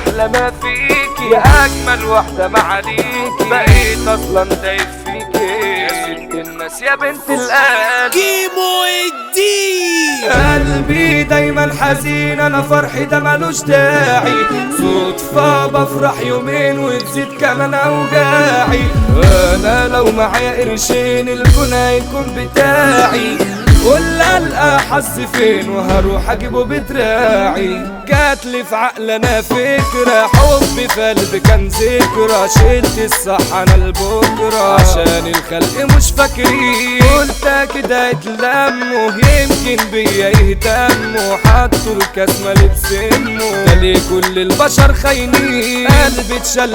احلى ما فيكي يا اجمل واحدة معاليكي بقيت اصلا دايب فيكي يا ست الناس يا بنت القلب كيمو الدين قلبي دايما حزين انا فرحي ده ملوش داعي صدفة بفرح يومين وتزيد كمان اوجاعي انا لو معايا قرشين الكون هيكون بتاعي ولا القى حظ فين وهروح اجيبه بدراعي جاتلي في عقلنا فكرة حبي في قلبي كان ذكرى شلت الصح انا لبكرة عشان الخلق مش فاكرين قلت كده اتلموا يمكن بيا يهتموا حطوا الكسمة بسمه ده ليه كل البشر خاينين قلبي اتشال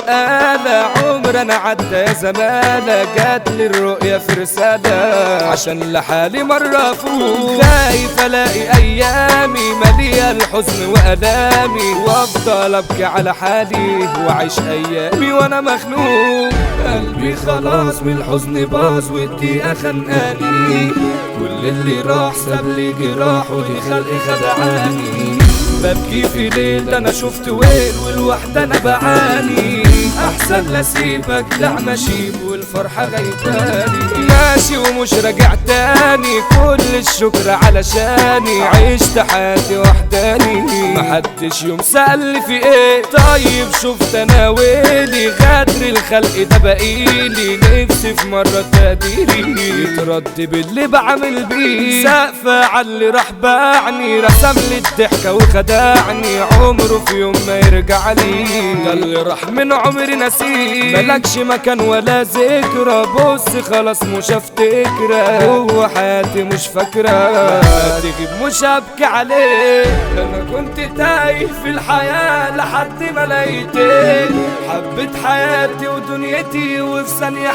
بنقالة عمر انا عدى يا زمانة جاتلي الرؤية في رسالة عشان لحالي مرة فوق خايف الاقي ايامي مليئة الحزن والامي وافضل ابكي على حالي واعيش ايامي وانا مخنوق قلبي خلاص من الحزن باظ والدقيقة خنقاني كل اللي راح ساب لي جراح ودي خلقي خدعاني ببكي في ليل ده انا شفت ويل والوحدة انا بعاني احسن لا اسيبك دعم اشيب والفرحة غيباني ماشي ومش راجع تاني كل الشكر علشاني عشت حياتي وحداني محدش يوم سأل في ايه طيب شفت انا ويلي غدر الخلق ده بقيلي نفسي في مرة تقديري يترد باللي بعمل بيه سقفة على اللي راح باعني رسم لي الضحكة وخدعني عمره في يوم ما يرجع لي ده اللي راح من عمري نسيه ملكش مكان ولا ذكرى بص خلاص مش هفتكرك هو حياتي مش فاكرة تجيب مش هبكي عليه انا كنت تايه في الحياة لحد ما لقيتك حبيت حياتي ودنيتي وفي ثانية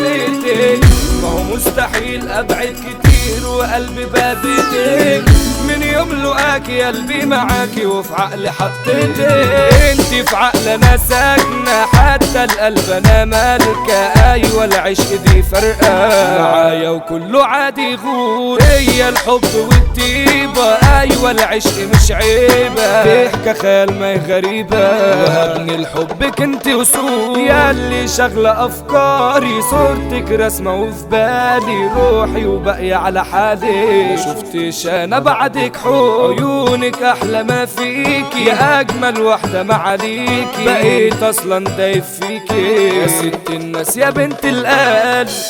حبيتك ما هو مستحيل ابعد كتير وقلبي بابتك من يوم لقاكي قلبي معاكي وفي عقلي حطيتك انت في عقل انا ساكنة حتى القلب انا مالكة ايوه العشق دي فرقة معايا وكله عادي يغور هي الحب والطيبة ايوه العشق مش عيبة تحكى خيال ما هي غريبة وهبني لحبك انت وصول يا اللي شغلة افكاري صورتك رسمة وفي بالي روحي وباقية على حالي شفتش انا بعدك حب عيونك احلى ما فيكي يا اجمل واحدة معاليكي بقيت اصلا دايب فيكي يا ست الناس يا بنت القلب